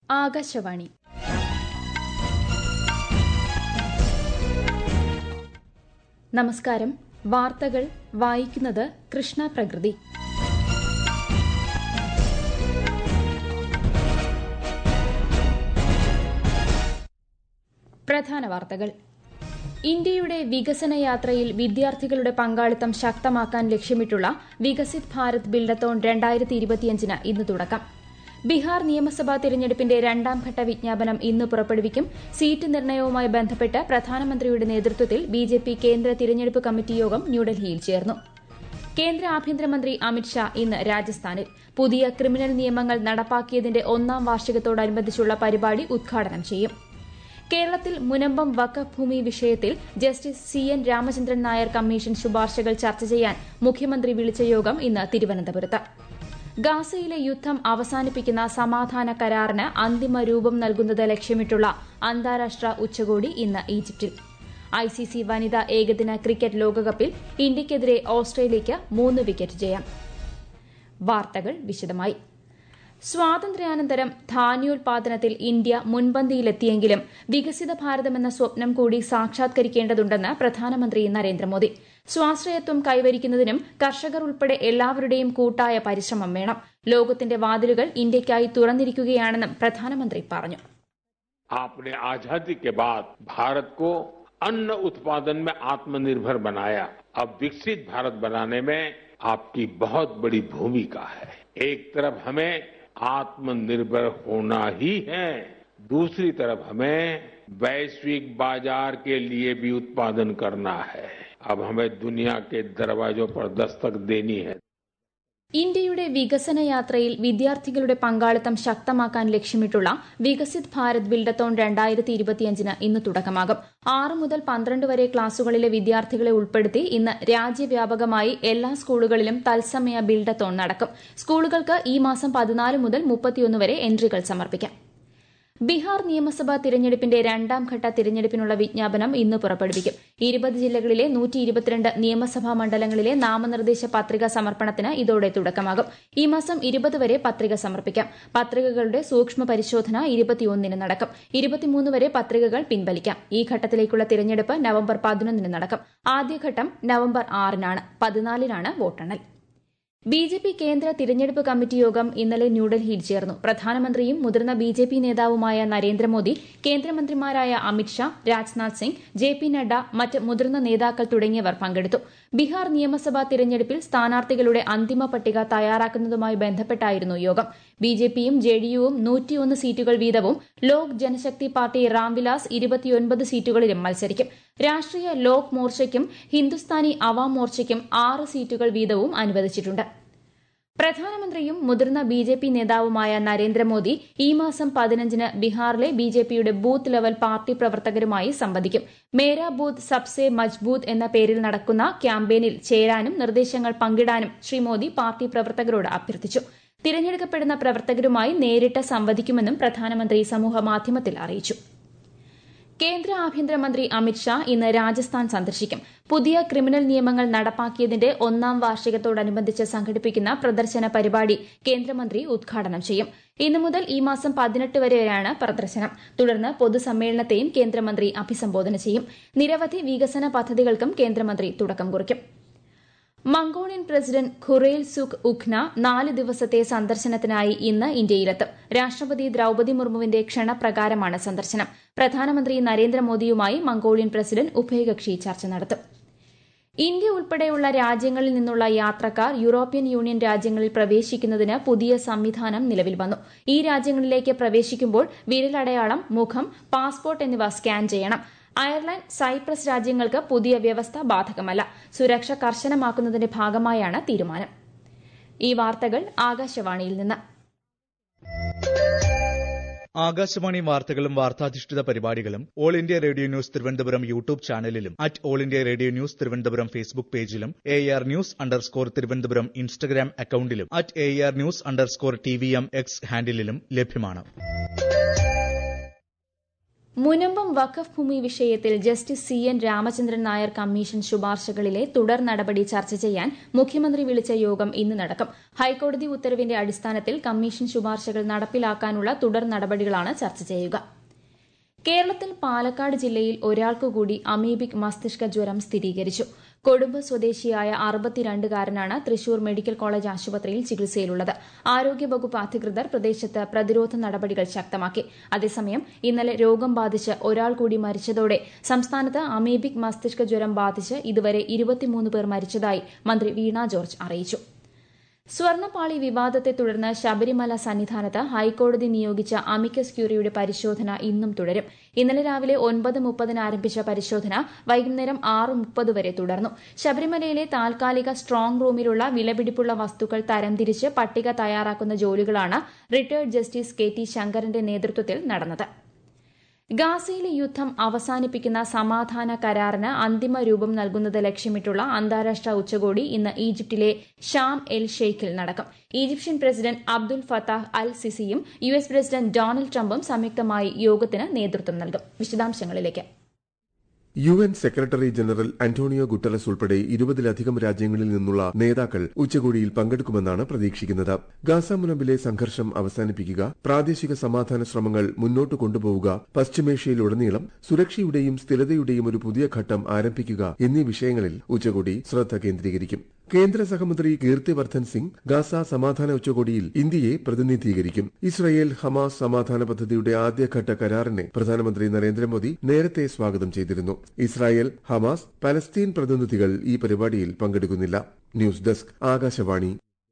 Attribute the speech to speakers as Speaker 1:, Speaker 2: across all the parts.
Speaker 1: ആകാശവാണി നമസ്കാരം വാർത്തകൾ വായിക്കുന്നത് കൃഷ്ണ പ്രകൃതി പ്രധാന വാർത്തകൾ ഇന്ത്യയുടെ വികസന യാത്രയിൽ വിദ്യാർത്ഥികളുടെ പങ്കാളിത്തം ശക്തമാക്കാൻ ലക്ഷ്യമിട്ടുള്ള വികസിത് ഭാരത് ബിൽഡത്തോൺ രണ്ടായിരത്തി ഇരുപത്തിയഞ്ചിന് ഇന്ന് തുടക്കം ബീഹാർ നിയമസഭാ തെരഞ്ഞെടുപ്പിന്റെ രണ്ടാംഘട്ട വിജ്ഞാപനം ഇന്ന് പുറപ്പെടുവിക്കും സീറ്റ് നിർണയവുമായി ബന്ധപ്പെട്ട് പ്രധാനമന്ത്രിയുടെ നേതൃത്വത്തിൽ ബിജെപി കേന്ദ്ര തിരഞ്ഞെടുപ്പ് കമ്മിറ്റി യോഗം ന്യൂഡൽഹിയിൽ ചേർന്നു കേന്ദ്ര ആഭ്യന്തരമന്ത്രി അമിത്ഷാ ഇന്ന് രാജസ്ഥാനിൽ പുതിയ ക്രിമിനൽ നിയമങ്ങൾ നടപ്പാക്കിയതിന്റെ ഒന്നാം വാർഷികത്തോടനുബന്ധിച്ചുള്ള പരിപാടി ഉദ്ഘാടനം ചെയ്യും കേരളത്തിൽ മുനമ്പം വഖഫ് ഭൂമി വിഷയത്തിൽ justice C N Ramachandran Nair commission ശുപാർശകൾ ചർച്ച ചെയ്യാൻ മുഖ്യമന്ത്രി വിളിച്ച യോഗം ഇന്ന് തിരുവനന്തപുരത്ത് ഗാസയിലെ യുദ്ധം അവസാനിപ്പിക്കുന്ന സമാധാന കരാറിന് അന്തിമ രൂപം നൽകുന്നത് ലക്ഷ്യമിട്ടുള്ള അന്താരാഷ്ട്ര ഉച്ചകോടി ഇന്ന് ഈജിപ്തിൽ ഐസിസി വനിതാ ഏകദിന ക്രിക്കറ്റ് ലോകകപ്പിൽ ഇന്ത്യയ്ക്കെതിരെ ഓസ്ട്രേലിയയ്ക്ക് മൂന്ന് വിക്കറ്റ് ജയം വാർത്തകൾ വിശദമായി സ്വാതന്ത്ര്യാനന്തരം ധാന്യോൽപാദനത്തിൽ ഇന്ത്യ മുൻപന്തിയിലെത്തിയെങ്കിലും വികസിത ഭാരതമെന്ന സ്വപ്നം കൂടി സാക്ഷാത്കരിക്കേണ്ടതുണ്ടെന്ന് പ്രധാനമന്ത്രി നരേന്ദ്രമോദി സ്വാശ്രയത്വം കൈവരിക്കുന്നതിനും കർഷകർ ഉൾപ്പെടെ എല്ലാവരുടെയും കൂട്ടായ പരിശ്രമം വേണം ലോകത്തിന്റെ വാതിലുകൾ ഇന്ത്യയ്ക്കായി തുറന്നിരിക്കുകയാണെന്നും പ്രധാനമന്ത്രി പറഞ്ഞു
Speaker 2: आपने आजादी के बाद भारत को अन्न उत्पादन में आत्मनिर्भर बनाया अब विकसित भारत बनाने में आपकी बहुत बड़ी भूमिका है एक तरफ हमें आत्मनिर्भर होना ही है दूसरी तरफ हमें वैश्विक बाजार के लिए भी उत्पादन करना है अब हमें दुनिया के दरवाजों पर दस्तक देनी है
Speaker 1: ഇന്ത്യയുടെ വികസന യാത്രയിൽ വിദ്യാർത്ഥികളുടെ പങ്കാളിത്തം ശക്തമാക്കാൻ ലക്ഷ്യമിട്ടുള്ള വികസിത് ഭാരത് ബിൽഡത്തോൺ രണ്ടായിരത്തി ഇരുപത്തിയഞ്ചിന് ഇന്ന് തുടക്കമാകും ആറ് മുതൽ പന്ത്രണ്ട് വരെ ക്ലാസുകളിലെ വിദ്യാർത്ഥികളെ ഉൾപ്പെടുത്തി ഇന്ന് രാജ്യവ്യാപകമായി എല്ലാ സ്കൂളുകളിലും തത്സമയ ബിൽഡത്തോൺ നടക്കും സ്കൂളുകൾക്ക് ഈ മാസം പതിനാല് മുതൽ മുപ്പത്തിയൊന്ന് വരെ എൻട്രികൾ സമർപ്പിക്കാം ബീഹാർ നിയമസഭാ തിരഞ്ഞെടുപ്പിന്റെ രണ്ടാംഘട്ട തിരഞ്ഞെടുപ്പിനുള്ള വിജ്ഞാപനം ഇന്ന് പുറപ്പെടുവിക്കും ഇരുപത് ജില്ലകളിലെ നൂറ്റി ഇരുപത്തിരണ്ട് നിയമസഭാ മണ്ഡലങ്ങളിലെ നാമനിർദ്ദേശ പത്രിക സമർപ്പണത്തിന് ഇതോടെ തുടക്കമാകും ഈ മാസം ഇരുപത് വരെ പത്രിക സമർപ്പിക്കാം പത്രികകളുടെ സൂക്ഷ്മ പരിശോധന ഇരുപത്തിയൊന്നിന് നടക്കും ഇരുപത്തിമൂന്ന് വരെ പത്രികകൾ പിൻവലിക്കാം ഈ ഘട്ടത്തിലേക്കുള്ള തിരഞ്ഞെടുപ്പ് നവംബർ പതിനൊന്നിന് നടക്കും ആദ്യഘട്ടം നവംബർ ആറിനാണ് പതിനാലിനാണ് വോട്ടെണ്ണൽ ബി ജെ പി കേന്ദ്ര തിരഞ്ഞെടുപ്പ് കമ്മിറ്റി യോഗം ഇന്നലെ ന്യൂഡൽഹിയിൽ ചേർന്നു പ്രധാനമന്ത്രിയും മുതിർന്ന ബി ജെ പി നേതാവുമായ നരേന്ദ്രമോദി കേന്ദ്രമന്ത്രിമാരായ അമിത്ഷാ രാജ്നാഥ് സിംഗ് ജെ പി നഡ്ഡ മറ്റ് മുതിർന്ന നേതാക്കൾ തുടങ്ങിയവർ പങ്കെടുത്തു ബീഹാർ നിയമസഭാ തിരഞ്ഞെടുപ്പിൽ സ്ഥാനാർത്ഥികളുടെ അന്തിമ പട്ടിക തയ്യാറാക്കുന്നതുമായി ബന്ധപ്പെട്ടായിരുന്നു യോഗം ബി ജെ പിയും ജെ ഡി യുവും നൂറ്റിയൊന്ന് സീറ്റുകൾ വീതവും ലോക് ജനശക്തി പാർട്ടി റാംവിലാസ് ഇരുപത്തിയൊൻപത് സീറ്റുകളിലും മത്സരിക്കും രാഷ്ട്രീയ ലോക് മോർച്ചയ്ക്കും ഹിന്ദുസ്ഥാനി അവാം മോർച്ചയ്ക്കും ആറ് സീറ്റുകൾ വീതവും അനുവദിച്ചിട്ടുണ്ട് പ്രധാനമന്ത്രിയും മുതിർന്ന ബി ജെ പി നേതാവുമായ നരേന്ദ്രമോദി ഈ മാസം പതിനഞ്ചിന് ബീഹാറിലെ ബി ജെ പിയുടെ ബൂത്ത് ലെവൽ പാർട്ടി പ്രവർത്തകരുമായി സംവദിക്കും മേരാ ബൂത്ത് സബ്സെ മജ്ബൂത്ത് എന്ന പേരിൽ നടക്കുന്ന ക്യാമ്പയിനിൽ ചേരാനും നിർദ്ദേശങ്ങൾ പങ്കിടാനും ശ്രീ മോദി പാർട്ടി പ്രവർത്തകരോട് അഭ്യർത്ഥിച്ചു തിരഞ്ഞെടുക്കപ്പെടുന്ന പ്രവർത്തകരുമായി നേരിട്ട് സംവദിക്കുമെന്നും പ്രധാനമന്ത്രി സമൂഹമാധ്യമത്തിൽ അറിയിച്ചു കേന്ദ്ര ആഭ്യന്തരമന്ത്രി അമിത്ഷാ ഇന്ന് രാജസ്ഥാൻ സന്ദർശിക്കും പുതിയ ക്രിമിനൽ നിയമങ്ങൾ നടപ്പാക്കിയതിന്റെ ഒന്നാം വാർഷികത്തോടനുബന്ധിച്ച് സംഘടിപ്പിക്കുന്ന പ്രദർശന പരിപാടി കേന്ദ്രമന്ത്രി ഉദ്ഘാടനം ചെയ്യും ഇന്നു മുതൽ ഈ മാസം പതിനെട്ട് വരെയാണ് പ്രദർശനം തുടർന്ന് പൊതുസമ്മേളനത്തെയും കേന്ദ്രമന്ത്രി അഭിസംബോധന ചെയ്യും നിരവധി വികസന പദ്ധതികൾക്കും കേന്ദ്രമന്ത്രി തുടക്കം കുറിക്കും Mongolian president Khurelsukh Ukhnaa നാല് ദിവസത്തെ സന്ദർശനത്തിനായി ഇന്ന് ഇന്ത്യയിലെത്തും രാഷ്ട്രപതി ദ്രൌപതി മുർമുവിന്റെ ക്ഷണപ്രകാരമാണ് സന്ദർശനം പ്രധാനമന്ത്രി നരേന്ദ്രമോദിയുമായി മംഗോളിയൻ പ്രസിഡന്റ് ഉഭയകക്ഷി ചർച്ച നടത്തും ഇന്ത്യ ഉൾപ്പെടെയുള്ള രാജ്യങ്ങളിൽ നിന്നുള്ള യാത്രക്കാർ യൂറോപ്യൻ യൂണിയൻ രാജ്യങ്ങളിൽ പ്രവേശിക്കുന്നതിന് പുതിയ സംവിധാനം നിലവിൽ വന്നു ഈ രാജ്യങ്ങളിലേക്ക് പ്രവേശിക്കുമ്പോൾ വിരലടയാളം മുഖം പാസ്പോർട്ട് എന്നിവ സ്കാൻ ചെയ്യണം അയർലൻഡ് സൈപ്രസ് രാജ്യങ്ങൾക്ക് പുതിയ വ്യവസ്ഥ ബാധകമല്ല സുരക്ഷ കർശനമാക്കുന്നതിന്റെ ഭാഗമായാണ് തീരുമാനം ഈ വാർത്തകൾ ആകാശവാണിയിൽ നിന്ന്
Speaker 3: ആകാശവാണി വാർത്തകളും വാർത്താധിഷ്ഠിത പരിപാടികളും All India Radio News Thiruvananthapuram YouTube ചാനലിലും at All India Radio News Thiruvananthapuram Facebook പേജിലും A R news underscore Thiruvananthapuram Instagram അക്കൌണ്ടിലും at A R news underscore T V M X ഹാൻഡിലും ലഭ്യമാണ്
Speaker 1: മുനമ്പം വഖഫ് ഭൂമി വിഷയത്തിൽ justice C N Ramachandran Nair commission ശുപാർശകളിലെ തുടർ നടപടി ചർച്ച ചെയ്യാൻ മുഖ്യമന്ത്രി വിളിച്ച യോഗം ഇന്ന് നടക്കും ഹൈക്കോടതി ഉത്തരവിന്റെ അടിസ്ഥാനത്തിൽ കമ്മീഷൻ ശുപാർശകൾ നടപ്പിലാക്കാനുള്ള തുടർ നടപടികളാണ് ചർച്ച ചെയ്യുക കേരളത്തിൽ പാലക്കാട് ജില്ലയിൽ ഒരാൾക്കുകൂടി അമീബിക് മസ്തിഷ്ക ജ്വരം സ്ഥിരീകരിച്ചു കൊടുമ്പ് സ്വദേശിയായ അറുപത്തിരണ്ടുകാരനാണ് തൃശൂർ മെഡിക്കൽ കോളേജ് ആശുപത്രിയിൽ ചികിത്സയിലുള്ളത് ആരോഗ്യവകുപ്പ് അധികൃതർ പ്രദേശത്ത് പ്രതിരോധ നടപടികൾ ശക്തമാക്കി അതേസമയം ഇന്നലെ രോഗം ബാധിച്ച് ഒരാൾ കൂടി മരിച്ചതോടെ സംസ്ഥാനത്ത് അമീബിക് മസ്തിഷ്ക ജ്വരം ബാധിച്ച് ഇതുവരെ ഇരുപത്തിമൂന്ന് പേർ മരിച്ചതായി മന്ത്രി വീണ ജോർജ് അറിയിച്ചു സ്വർണ്ണപ്പാളി വിവാദത്തെ തുടർന്ന് ശബരിമല സന്നിധാനത്ത് ഹൈക്കോടതി നിയോഗിച്ച അമിക്കസ് ക്യൂറിയുടെ പരിശോധന ഇന്നും തുടരും ഇന്നലെ രാവിലെ ഒൻപത് മുപ്പതിന് ആരംഭിച്ച പരിശോധന വൈകുന്നേരം ആറ് മുപ്പത് വരെ തുടർന്നു ശബരിമലയിലെ താൽക്കാലിക സ്ട്രോങ് റൂമിലുള്ള വിലപിടിപ്പുള്ള വസ്തുക്കൾ തരംതിരിച്ച് പട്ടിക തയ്യാറാക്കുന്ന ജോലികളാണ് റിട്ടയർഡ് ജസ്റ്റിസ് കെ ടി ശങ്കരന്റെ നേതൃത്വത്തിൽ നടന്നത് ഗാസയിലെ യുദ്ധം അവസാനിപ്പിക്കുന്ന സമാധാന കരാറിന് അന്തിമ രൂപം നൽകുന്നത് ലക്ഷ്യമിട്ടുള്ള അന്താരാഷ്ട്ര ഉച്ചകോടി ഇന്ന് ഈജിപ്തിലെ ഷാം എൽ ഷെയ്ഖിൽ നടക്കും Egyptian president Abdel Fattah el സിസിയും യു എസ് പ്രസിഡന്റ് ഡൊണാൾഡ് ട്രംപും സംയുക്തമായി യോഗത്തിന് നേതൃത്വം നൽകും വിശദാംശങ്ങളിലേക്ക്
Speaker 4: U N secretary general Antonio Guterres ഉൾപ്പെടെ ഇരുപതിലധികം രാജ്യങ്ങളിൽ നിന്നുള്ള നേതാക്കൾ ഉച്ചകോടിയിൽ പങ്കെടുക്കുമെന്നാണ് പ്രതീക്ഷിക്കുന്നത് ഗാസ മുനമ്പിലെ സംഘർഷം അവസാനിപ്പിക്കുക പ്രാദേശിക സമാധാന ശ്രമങ്ങൾ മുന്നോട്ട് കൊണ്ടുപോവുക പശ്ചിമേഷ്യയിലുടനീളം സുരക്ഷയുടെയും സ്ഥിരതയുടെയും ഒരു പുതിയ ഘട്ടം ആരംഭിക്കുക എന്നീ വിഷയങ്ങളിൽ ഉച്ചകോടി ശ്രദ്ധ കേന്ദ്രീകരിക്കും കേന്ദ്ര സഹമന്ത്രി കീർത്തിവർദ്ധൻ സിംഗ് ഗാസ സമാധാന ഉച്ചകോടിയിൽ ഇന്ത്യയെ പ്രതിനിധീകരിക്കും ഇസ്രയേൽ ഹമാസ് സമാധാന പദ്ധതിയുടെ ആദ്യഘട്ട കരാറിനെ പ്രധാനമന്ത്രി നരേന്ദ്രമോദി നേരത്തെ സ്വാഗതം ചെയ്തിരുന്നു ഇസ്രായേൽ ഹമാസ് പലസ്തീൻ പ്രതിനിധികൾ ഈ പരിപാടിയിൽ പങ്കെടുക്കുന്നില്ല news desk Akashvani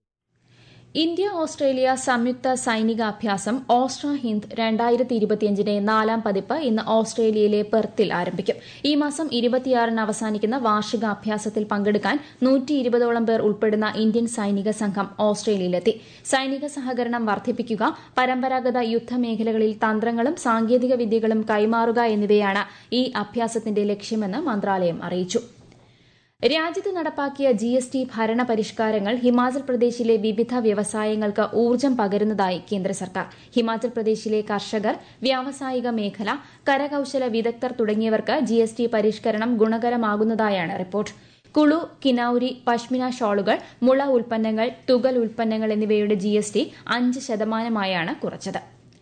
Speaker 1: India Australia സംയുക്ത സൈനിക അഭ്യാസം ഓസ്ട്ര ഹിന്ദ് രണ്ടായിരത്തി ഇരുപത്തിയഞ്ചിന്റെ നാലാം പതിപ്പ് ഇന്ന് ഓസ്ട്രേലിയയിലെ പെർത്തിൽ ആരംഭിക്കും ഈ മാസം ഇരുപത്തിയാറിന് അവസാനിക്കുന്ന വാർഷിക അഭ്യാസത്തിൽ പങ്കെടുക്കാൻ നൂറ്റി ഇരുപതോളം പേർ ഉൾപ്പെടുന്ന ഇന്ത്യൻ സൈനിക സംഘം ഓസ്ട്രേലിയയിലെത്തി സൈനിക സഹകരണം വർദ്ധിപ്പിക്കുക പരമ്പരാഗത യുദ്ധമേഖലകളിൽ തന്ത്രങ്ങളും സാങ്കേതിക വിദ്യകളും കൈമാറുക എന്നിവയാണ് ഈ അഭ്യാസത്തിന്റെ ലക്ഷ്യമെന്ന് മന്ത്രാലയം അറിയിച്ചു രാജ്യത്ത് നടപ്പാക്കിയ ജി എസ് ടി ഭരണ പരിഷ്കാരങ്ങൾ ഹിമാചൽ പ്രദേശിലെ വിവിധ വ്യവസായങ്ങൾക്ക് ഊർജ്ജം പകരുന്നതായി കേന്ദ്ര സർക്കാർ ഹിമാചൽ പ്രദേശിലെ കർഷകർ വ്യാവസായിക മേഖല കരകൌശല വിദഗ്ധർ തുടങ്ങിയവർക്ക് ജി എസ് ടി പരിഷ്കരണം ഗുണകരമാകുന്നതായാണ് റിപ്പോർട്ട് കുളു കിനൌരി പഷ്മിന ഷോളുകൾ മുള ഉൽപ്പന്നങ്ങൾ തുകൽ ഉൽപ്പന്നങ്ങൾ എന്നിവയുടെ ജി എസ് ടി അഞ്ച് ശതമാനമായാണ് കുറച്ചത്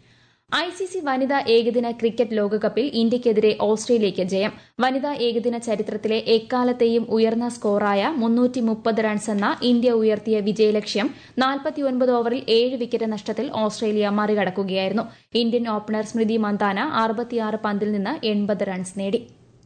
Speaker 1: ഐ സി സി വനിതാ ഏകദിന ക്രിക്കറ്റ് ലോകകപ്പിൽ ഇന്ത്യയ്ക്കെതിരെ ഓസ്ട്രേലിയയ്ക്ക് ജയം വനിതാ ഏകദിന ചരിത്രത്തിലെ എക്കാലത്തെയും ഉയർന്ന സ്കോറായ മുന്നൂറ്റി മുപ്പത് റൺസ് എന്ന ഇന്ത്യ ഉയർത്തിയ വിജയലക്ഷ്യം നാൽപ്പത്തിയൊൻപത് ഓവറിൽ ഏഴ് വിക്കറ്റ് നഷ്ടത്തിൽ ഓസ്ട്രേലിയ മറികടക്കുകയായിരുന്നു ഇന്ത്യൻ ഓപ്പണർ സ്മൃതി മന്ദാന അറുപത്തിയാറ് പന്തിൽ നിന്ന് എൺപത് റൺസ് നേടി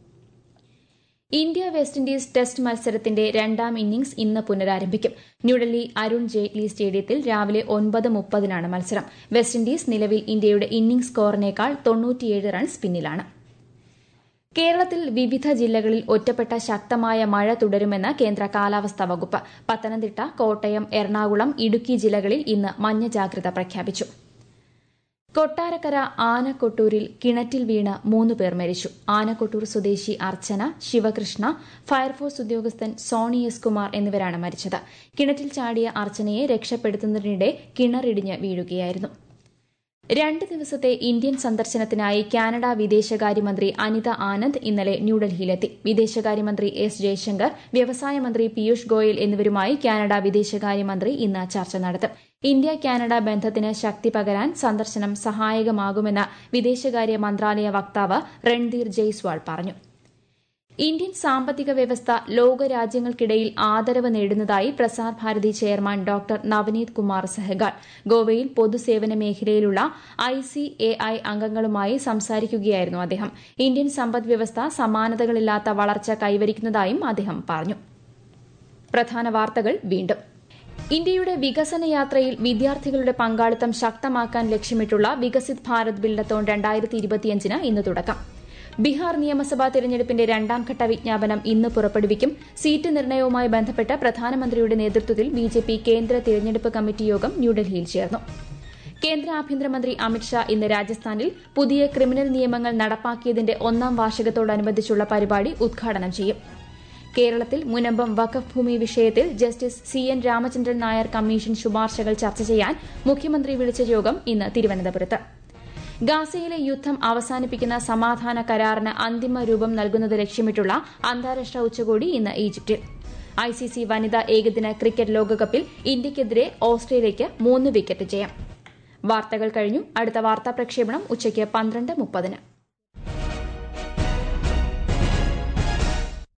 Speaker 1: ഇന്ത്യ വെസ്റ്റ് ഇൻഡീസ് ടെസ്റ്റ് മത്സരത്തിന്റെ രണ്ടാം ഇന്നിംഗ്സ് ഇന്ന് പുനരാരംഭിക്കും ന്യൂഡൽഹി അരുൺ ജെയ്റ്റ്ലി സ്റ്റേഡിയത്തിൽ രാവിലെ ഒൻപത് മുപ്പതിനാണ് മത്സരം വെസ്റ്റ് ഇൻഡീസ് നിലവിൽ ഇന്ത്യയുടെ ഇന്നിംഗ്സ് സ്കോറിനേക്കാൾ തൊണ്ണൂറ്റിയേഴ് റൺസ് പിന്നിലാണ് കേരളത്തിൽ വിവിധ ജില്ലകളിൽ ഒറ്റപ്പെട്ട ശക്തമായ മഴ തുടരുമെന്ന് കേന്ദ്ര കാലാവസ്ഥാ വകുപ്പ് പത്തനംതിട്ട കോട്ടയം എറണാകുളം ഇടുക്കി ജില്ലകളിൽ ഇന്ന് മഞ്ഞ ജാഗ്രത പ്രഖ്യാപിച്ചു കൊട്ടാരക്കര ആനക്കൊട്ടൂരിൽ കിണറ്റിൽ വീണ് മൂന്ന് പേർ മരിച്ചു ആനക്കൊട്ടൂർ സ്വദേശി അർച്ചന ശിവകൃഷ്ണ ഫയർഫോഴ്സ് ഉദ്യോഗസ്ഥൻ സോണി എസ് കുമാർ എന്നിവരാണ് മരിച്ചത് കിണറ്റിൽ ചാടിയ അർച്ചനയെ രക്ഷപ്പെടുത്തുന്നതിനിടെ കിണറിടിഞ്ഞ് വീഴുകയായിരുന്നു രണ്ട് ദിവസത്തെ ഇന്ത്യൻ സന്ദർശനത്തിനായി കാനഡ വിദേശകാര്യമന്ത്രി അനിത ആനന്ദ് ഇന്നലെ ന്യൂഡൽഹിയിലെത്തി വിദേശകാര്യമന്ത്രി എസ് ജയശങ്കർ വ്യവസായ മന്ത്രി പീയൂഷ് ഗോയൽ എന്നിവരുമായി കാനഡ വിദേശകാര്യമന്ത്രി ഇന്ന് ചർച്ച നടത്തും ഇന്ത്യ കാനഡ ബന്ധത്തിന് ശക്തി പകരാൻ സന്ദർശനം സഹായകമാകുമെന്ന് വിദേശകാര്യ മന്ത്രാലയ വക്താവ് രൺധീർ ജയ്സ്വാൾ പറഞ്ഞു ഇന്ത്യൻ സാമ്പത്തിക വ്യവസ്ഥ ലോകരാജ്യങ്ങൾക്കിടയിൽ ആദരവ് നേടുന്നതായി പ്രസാർ ഭാരതി ചെയർമാൻ ഡോക്ടർ നവനീത് കുമാർ സെഹ്ഗാൾ ഗോവയിൽ പൊതുസേവന മേഖലയിലുള്ള ഐ സി എ ഐ അംഗങ്ങളുമായി സംസാരിക്കുകയായിരുന്നു അദ്ദേഹം ഇന്ത്യൻ സമ്പദ് വ്യവസ്ഥ സമാനതകളില്ലാത്ത വളർച്ച കൈവരിക്കുന്നതായും അദ്ദേഹം പറഞ്ഞു പ്രധാന വാർത്തകൾ വീണ്ടും ഇന്ത്യയുടെ വികസന യാത്രയിൽ വിദ്യാർത്ഥികളുടെ പങ്കാളിത്തം ശക്തമാക്കാൻ ലക്ഷ്യമിട്ടുള്ള വികസിത് ഭാരത് ബിൽഡത്തോൺ രണ്ടായിരത്തി ഇരുപത്തിയഞ്ചിന് ഇന്ന് തുടക്കം ബീഹാർ നിയമസഭാ തെരഞ്ഞെടുപ്പിന്റെ രണ്ടാംഘട്ട വിജ്ഞാപനം ഇന്ന് പുറപ്പെടുവിക്കും സീറ്റ് നിർണയവുമായി ബന്ധപ്പെട്ട് പ്രധാനമന്ത്രിയുടെ നേതൃത്വത്തിൽ ബിജെപി കേന്ദ്ര തിരഞ്ഞെടുപ്പ് കമ്മിറ്റി യോഗം ന്യൂഡൽഹിയിൽ ചേർന്നു കേന്ദ്ര ആഭ്യന്തരമന്ത്രി അമിത്ഷാ ഇന്ന് രാജസ്ഥാനിൽ പുതിയ ക്രിമിനൽ നിയമങ്ങൾ നടപ്പാക്കിയതിന്റെ ഒന്നാം വാർഷികത്തോടനുബന്ധിച്ചുള്ള പരിപാടി ഉദ്ഘാടനം ചെയ്യും കേരളത്തിൽ മുനമ്പം വഖഫ് ഭൂമി വിഷയത്തിൽ justice C N Ramachandran Nair commission ശുപാർശകൾ ചർച്ച ചെയ്യാൻ മുഖ്യമന്ത്രി വിളിച്ച യോഗം ഇന്ന് തിരുവനന്തപുരത്ത് ഗാസയിലെ യുദ്ധം അവസാനിപ്പിക്കുന്ന സമാധാന കരാറിന് അന്തിമ രൂപം നൽകുന്നത് ലക്ഷ്യമിട്ടുള്ള അന്താരാഷ്ട്ര ഉച്ചകോടി ഇന്ന് ഈജിപ്തിൽ ഐസിസി വനിതാ ഏകദിന ക്രിക്കറ്റ് ലോകകപ്പിൽ ഇന്ത്യയ്ക്കെതിരെ ഓസ്ട്രേലിയയ്ക്ക് മൂന്ന് വിക്കറ്റ് ജയം വാർത്തകൾ കഴിഞ്ഞു അടുത്ത വാർത്താ പ്രക്ഷേപണം ഉച്ചയ്ക്ക് പന്ത്രണ്ട് മുപ്പതിന്